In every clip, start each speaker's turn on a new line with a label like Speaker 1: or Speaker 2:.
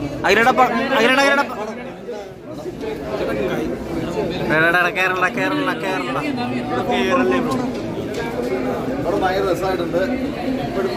Speaker 1: അഖിലട അഖിലട അഖിലട കേരള കേരള കേരള കേരള
Speaker 2: അവിടെ ഭയങ്കര രസമായിട്ടുണ്ട് ഇപ്പോഴും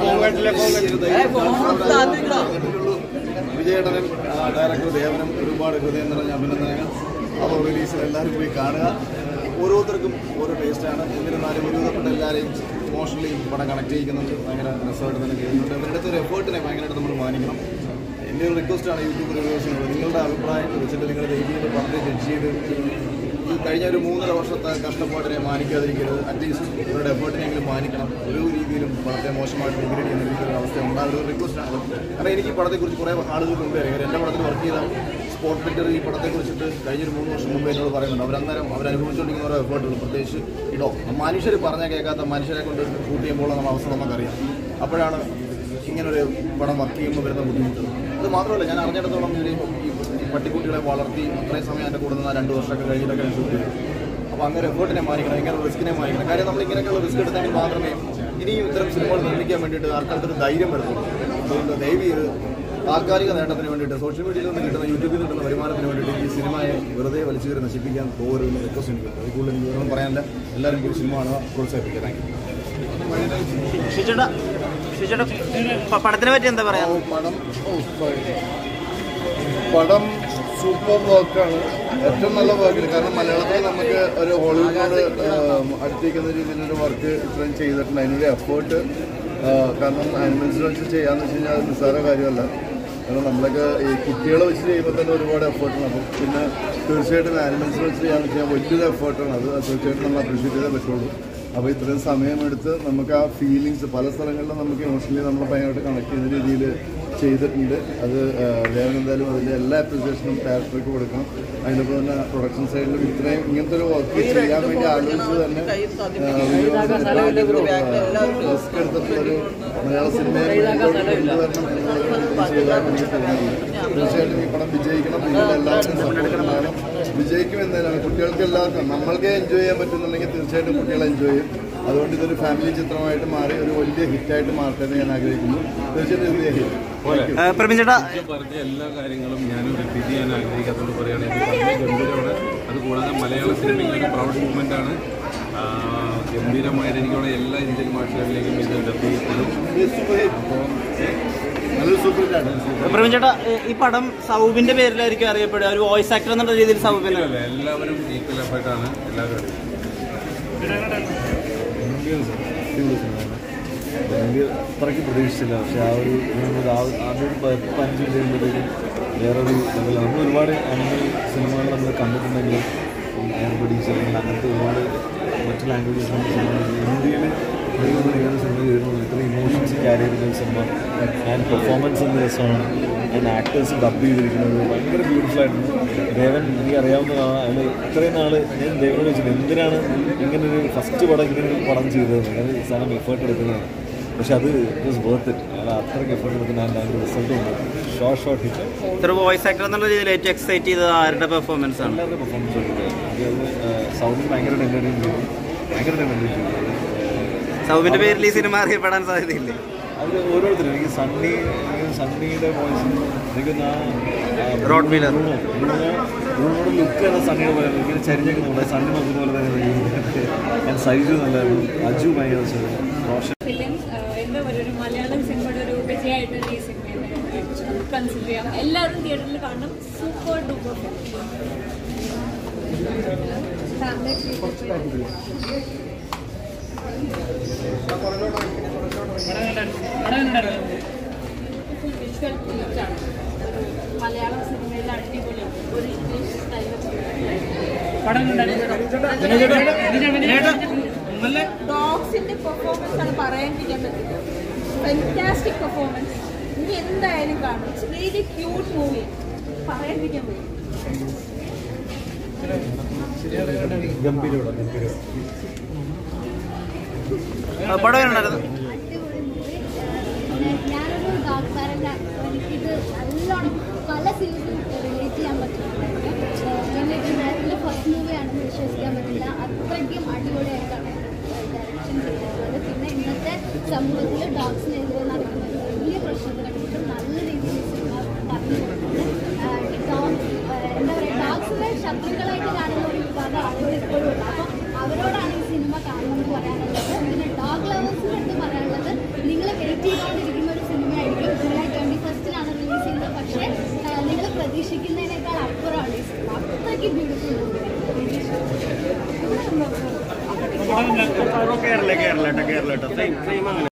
Speaker 2: പറഞ്ഞിട്ടുള്ളൂ. വിജയേട്ടനും ആ, ഡയറക്ടർ ദേവനും ഒരുപാട് ഹൃദയം നിറഞ്ഞ അഭിനന്ദനങ്ങൾ അപ്പോൾ റിലീസിൽ എല്ലാവരും പോയി കാണുക ഓരോരുത്തർക്കും ഓരോ ടേസ്റ്റാണ് എന്നിരുന്നാലും ഒരുവിധപ്പെട്ട എല്ലാവരെയും ഇമോഷണലി പടം കണക്ട് ചെയ്യിക്കുന്നുണ്ട് ഭയങ്കര രസമായിട്ട് തന്നെ ചെയ്യുന്നുണ്ട് അവരുടെ അടുത്തൊരു എഫേർട്ടിനെ ഭയങ്കരമായിട്ട് നമ്മൾ മാനിക്കണം എൻ്റെ ഒരു റിക്വസ്റ്റാണ് യൂട്യൂബ് റിവ്യൂസിനോട് നിങ്ങളുടെ അഭിപ്രായം വെച്ചിട്ട് നിങ്ങൾ ദൈവീയുടെ പടത്തെ ജഡ്ജ് ചെയ്ത് ഈ കഴിഞ്ഞ ഒരു മൂന്നര വർഷത്തെ കഷ്ടപ്പാടിനെ മാനിക്കാതിരിക്കരുത് അറ്റ്ലീസ്റ്റ് ഇവരുടെ എഫേർട്ടിനെങ്കിലും മാനിക്കണം ഒരു രീതിയിലും പടത്തെ മോശമായിട്ട് ഡിഗ്രേഡ് ചെയ്യുന്ന രീതിയിലുള്ള അവസ്ഥ ഉണ്ടാകുന്ന ഒരു റിക്വസ്റ്റാണ് കാരണം എനിക്ക് ഈ പടത്തെക്കുറിച്ച് കുറേ ആളുകൾ മുമ്പേ അറിയാം എൻ്റെ പടത്തിൽ വർക്ക് ചെയ്ത സ്പോട്ട് പിക്ചർ ഈ പടത്തെക്കുറിച്ചിട്ട് കഴിഞ്ഞൊരു മൂന്ന് വർഷം മുമ്പ് എന്നോട് പറയുന്നുണ്ട് അവരന്നേരം അവരനുഭവിച്ചുകൊണ്ടിരിക്കുന്ന ഓരോ എഫേർട്ടുകൾ പ്രത്യേകിച്ച് ഇടോ മനുഷ്യർ പറഞ്ഞാൽ കേൾക്കാത്ത മനുഷ്യരെ കൊണ്ട് ഷൂട്ട് ചെയ്യുമ്പോൾ നമ്മൾ അവസ്ഥ നമുക്കറിയാം അപ്പോഴാണ് ഇങ്ങനൊരു പടം വർക്ക് ചെയ്യുമ്പോൾ വരുന്ന ബുദ്ധിമുട്ട് അത് മാത്രമല്ല ഞാൻ അറിഞ്ഞിടത്തോളം ഇതിൽ ഈ ഈ പട്ടിക്കുട്ടികളെ വളർത്തി അത്രയും സമയം എൻ്റെ കൂടെ നിന്ന് രണ്ട് വർഷമൊക്കെ കഴിഞ്ഞിട്ടൊക്കെ ഞാൻ ഷൂട്ട് ചെയ്തു അപ്പോൾ അങ്ങനെ എഫേർട്ടിനെ മാനിക്കണം ഇങ്ങനെ റിസ്കിനെ മാനിക്കണം കാര്യം നമ്മൾ ഇങ്ങനെയൊക്കെയുള്ള റിസ്ക് എടുത്തെങ്കിൽ മാത്രമേ ഇനിയും ഇത്തരം സിനിമകൾ നിർമ്മിക്കാൻ വേണ്ടിയിട്ട് ആൾക്കാർക്കൊരു ധൈര്യം വരുന്നുള്ളൂ അതുകൊണ്ട് ദയവ് ചെയ്ത് താൽക്കാലിക നേട്ടത്തിന് വേണ്ടിയിട്ട് സോഷ്യൽ മീഡിയയിൽ നിന്ന് കിട്ടുന്ന യൂട്യൂബിൽ നിന്ന് കിട്ടുന്ന വരുമാനത്തിന് വേണ്ടിയിട്ട് ഈ സിനിമയെ വെറുതെ വലിച്ചു കയറി നശിപ്പിക്കാൻ പോകരുതെന്ന് റിക്വസ്റ്റ് എനിക്ക് അതിൽ കൂടുതൽ എനിക്ക് വേറൊന്നും പറയാനില്ല എല്ലാവരും പോയി സിനിമ കാണുക പ്രോത്സാഹിപ്പിക്കുക താങ്ക് യു
Speaker 1: ഷിച്ചേട്ടാ ഷിച്ചേട്ടാ പ- പടത്തിനെ പറ്റി എന്താ പറയാ
Speaker 3: ഓ, പടം ഓ, sorry. പടം സൂപ്പർ വർക്കാണ് ഏറ്റവും നല്ല വർക്കിൽ കാരണം മലയാളത്തിൽ നമുക്ക് ഒരു ഹോളിവുഡിനോട് അടുത്തിരിക്കുന്ന രീതിയിലൊരു വർക്ക് ഇത്രയും ചെയ്തിട്ടുണ്ട് അതിനൊരു എഫേർട്ട് കാരണം ആനിമൽസിനെ വെച്ച് ചെയ്യാന്ന് വെച്ച് കഴിഞ്ഞാൽ അത് നിസ്സാര കാര്യമല്ല കാരണം നമ്മളൊക്കെ ഈ കുട്ടികളെ വെച്ച് ചെയ്യുമ്പോൾ തന്നെ ഒരുപാട് എഫേർട്ടാണ് അപ്പം പിന്നെ തീർച്ചയായിട്ടും ആനിമൽസിനെ വെച്ച് ചെയ്യാന്ന് വെച്ച് കഴിഞ്ഞാൽ വലിയൊരു എഫേർട്ടാണ് അത് അത് തീർച്ചയായിട്ടും നമ്മൾ അപ്രീഷിയേറ്റ് ചെയ്തേ പറ്റുള്ളൂ അപ്പോൾ ഇത്രയും സമയമെടുത്ത് നമുക്ക് ആ ഫീലിങ്സ് പല സ്ഥലങ്ങളിലും നമുക്ക് ഇമോഷണലി നമ്മൾ ഭയങ്കരമായിട്ട് കണക്ട് ചെയ്യുന്ന രീതിയിൽ ചെയ്തിട്ടുണ്ട് അത് ദേവൻ എന്തായാലും അതിൻ്റെ എല്ലാ അപ്രിസിയേഷനും ഡയറക്ടർക്ക് കൊടുക്കണം അതിനൊപ്പം തന്നെ പ്രൊഡക്ഷൻ സൈഡിലും ഇത്രയും ഇങ്ങനത്തെ ഒരു വർക്ക് ചെയ്യാൻ വേണ്ടി ആലോചിച്ചത് തന്നെ റിസ്ക് എടുത്തിട്ടുള്ളൊരു മലയാള സിനിമയെ മുന്നോട്ട് കൊണ്ടുവരണം എന്നുള്ളത് ചെയ്താൽ എനിക്ക് തോന്നുന്നുണ്ട് തീർച്ചയായിട്ടും ഈ പടം വിജയിക്കണം നിങ്ങൾ എല്ലാവരും സപ്പോർട്ട് വേണം വിജയിക്കും എന്നതിനാണ് കുട്ടികൾക്ക് എല്ലാവർക്കും നമ്മൾക്ക് എൻജോയ് ചെയ്യാൻ പറ്റുന്നുണ്ടെങ്കിൽ തീർച്ചയായിട്ടും കുട്ടികൾ എൻജോയ് ചെയ്യും അതുകൊണ്ട് ഇതൊരു ഫാമിലി ചിത്രമായിട്ട് മാറി ഒരു വലിയ ഹിറ്റായിട്ട് മാറട്ടെ എന്ന് ഞാൻ ആഗ്രഹിക്കുന്നു തീർച്ചയായിട്ടും ഇത് ഹിറ്റ്
Speaker 1: പ്രവീൺ ചേട്ടാ
Speaker 4: ഞാൻ പറഞ്ഞ എല്ലാ കാര്യങ്ങളും ഞാൻ റിപ്പീറ്റ് ചെയ്യാൻ ആഗ്രഹിക്കാത്തതുകൊണ്ട് പറയുകയാണെങ്കിൽ വളരെ ഗംഭീരമാണ് അതുകൂടാതെ മലയാള സിനിമയിൽ ഒരു പ്രൗഡ് മൂവ്മെൻ്റ് ആണ് ആ, ഗംഭീരമായിട്ട് എനിക്കുള്ള എല്ലാ ഇന്ത്യൻ ഭാഷകളിലേക്കും ഇത് ഡബ് ചെയ്യപ്പെടും അപ്പോൾ
Speaker 3: നല്ലൊരു സൂപ്പർ ഹിറ്റാണ്
Speaker 1: പ്രവീൺ ചേട്ടാ ഈ- ഈ പടം സൗബിന്റെ പേരിലായിരിക്കും അറിയപ്പെടുക ഒരു വോയിസ് ആക്ടർ എന്നുള്ള രീതിയിൽ സൗബിന്
Speaker 4: അല്ല എല്ലാവരും ഈക്വൽ എഫേർട്ടാണ് എല്ലാവരും
Speaker 5: എനിക്ക് അത്രയ്ക്ക് പ്രതീക്ഷിച്ചില്ല പക്ഷെ ആ ഒരു നമുക്ക് ആ ആദ്യം പ- പതിനഞ്ച് മിനിറ്റ് കഴിയുമ്പോഴത്തേക്കും വേറൊരു ലെവലാണ് നമ്മൾ ഒരുപാട് അനിമൽ സിനിമകൾ നമ്മൾ കണ്ടിട്ടുണ്ടെങ്കിലും ആൻബഡീസ് അല്ലെങ്കിൽ അങ്ങനത്തെ ഒരുപാട് മറ്റു ലാംഗ്വേജസ് നമ്മൾ സിനിമ ഇന്ത്യയിൽ എനിക്ക് ഇങ്ങനെ സിനിമ ചെയ്യുന്നുള്ളൂ ഇത്ര ഇമോഷൻസ് ക്യാരി ചെയ്തിട്ടുള്ള സിനിമ ആൻഡ് പെർഫോമൻസ് എന്ത് രസമാണ് ആൻഡ് ആക്ടേഴ്സ് ഡബ് ചെയ്തിരിക്കുന്നത് ഭയങ്കര ബ്യൂട്ടിഫുൾ ആയിട്ടുണ്ട് ദേവൻ എനിക്ക് അറിയാവുന്ന അയാൾ ഇത്രയും നാൾ ഞാൻ ദേവനോട് ചോദിച്ചത് എന്തിനാണ് ഇങ്ങനൊരു ഫസ്റ്റ് പടം ഇങ്ങനെ ഒരു പടം ചെയ്തത് അങ്ങനെ സാധനം എഫേർട്ട് എടുക്കുന്നതാണ് പക്ഷെ അത് ഇറ്റ് വാസ് വർത്ത് ഇറ്റ് അയാൾ അത്രയ്ക്ക് എഫേർട്ട് എടുക്കുന്ന അതിൻ്റെ റിസൾട്ടും ഉണ്ട് ഷോർട്ട് ഷോർട്ട് ഹിറ്റ്
Speaker 1: ഇത്ര വോയിസ് ആക്ടർ എന്നുള്ള രീതിയിൽ ഏറ്റവും എക്സൈറ്റ് ചെയ്തത് ആരുടെ പെർഫോമൻസ് ആണ്
Speaker 5: എല്ലാവരുടെ പെർഫോമൻസ് അത് സൗണ്ട് ഭയങ്കര എൻ്റർടൈൻ ചെയ്തു ഭയങ്കര എൻ്റർടൈൻ ചെയ്തു
Speaker 1: സൗബിന്റെ പേരിൽ ഈ സിനിമ അറിയപ്പെടാൻ സാധ്യതയില്ലേ
Speaker 5: അത് ഓരോരുത്തരും എനിക്ക് സണ്ണി എനിക്ക് സണ്ണിയുടെ വോയിസ് എനിക്ക് ആ
Speaker 1: Rod Wheeler.
Speaker 5: ബ്രൂണോട് ലുക്ക് ആണ് സണ്ണിയുടെ പോലെ ഇങ്ങനെ ചരിഞ്ഞേക്കുന്നുണ്ട് സണ്ണി നോക്കുന്ന പോലെ തന്നെ ഞാൻ സൈജു നല്ലായിരുന്നു അജു ഭയങ്കര രസമായിരുന്നു. റോഷൻ
Speaker 6: ഫിലിം എന്താ പറയുക ഒരു മലയാളം സിനിമയുടെ ഒരു വിജയമായിട്ട് ഈ സിനിമയെ കൺസിഡർ ചെയ്യാം എല്ലാവരും തിയേറ്ററിൽ കാണണം സൂപ്പർ ഡൂപ്പർ വിഷ്വൽ ആണ് മലയാളം സിനിമയിൽ അടിപൊളി ഒരു ഇംഗ്ലീഷ് ഡോഗ്സിന്റെ പെർഫോമൻസ് ആണ് പറയാണ്ടിരിക്കാൻ പറ്റില്ല ഫെന്റാസ്റ്റിക് പെർഫോമൻസ് ഇനി എന്തായാലും കാണും ഇറ്റ്സ് വെരി ക്യൂട്ട് മൂവി പറയാണ്ടിരിക്കാൻ പറ്റും
Speaker 1: ആ, പടം എങ്ങനെയുണ്ടായിരുന്നു
Speaker 7: അടിപൊളി മൂവി ഞാനൊരു ഡോഗ് പാരന്റ് എനിക്കിത് നല്ലോണം പല സീൻസും റിലേറ്റ് ചെയ്യാൻ പറ്റുന്നുണ്ടായിരുന്നു എനിക്ക് നേരത്തെ ഫസ്റ്റ് മൂവിയാണെന്ന് വിശ്വസിക്കാൻ പറ്റില്ല അത്രയ്ക്കും അടിപൊളിയായിട്ടാണ് ഡയറക്ഷൻ ചെയ്തിട്ടുള്ളത് പിന്നെ ഇന്നത്തെ സമൂഹത്തിൽ ഡോഗ്സിനെതിരെ നടക്കുന്ന ഒരു വലിയ പ്രശ്നത്തിനെ കുറിച്ച് നല്ല രീതിയിൽ സിനിമ പറഞ്ഞു കൊടുക്കുന്നത് ശത്രുക്കളായിട്ട് കാണുന്ന ഒരു വിഭാഗം ആളുകൾ ഇപ്പോഴും ഉണ്ട് അപ്പം അവരോടാണ് ഈ സിനിമ കാണണമെന്ന് പറയാനുള്ളത് പിന്നെ ഡോഗ് ലവേഴ്സിന് അടുത്ത് പറയാനുള്ളത് നിങ്ങൾ വെയിറ്റ് ചെയ്തുകൊണ്ടിരിക്കുന്ന ഒരു സിനിമയായിരിക്കും ജൂലൈ ട്വൻറ്റി ഫസ്റ്റിലാണ് റിലീസ് ചെയ്യുന്നത് പക്ഷേ നിങ്ങൾ പ്രതീക്ഷിക്കുന്നതിനേക്കാൾ അപ്പുറമാണ് ഈ സിനിമ അത്രയ്ക്ക് ബ്യൂട്ടിഫുൾ
Speaker 1: കേരള കേരള കേരള കേരള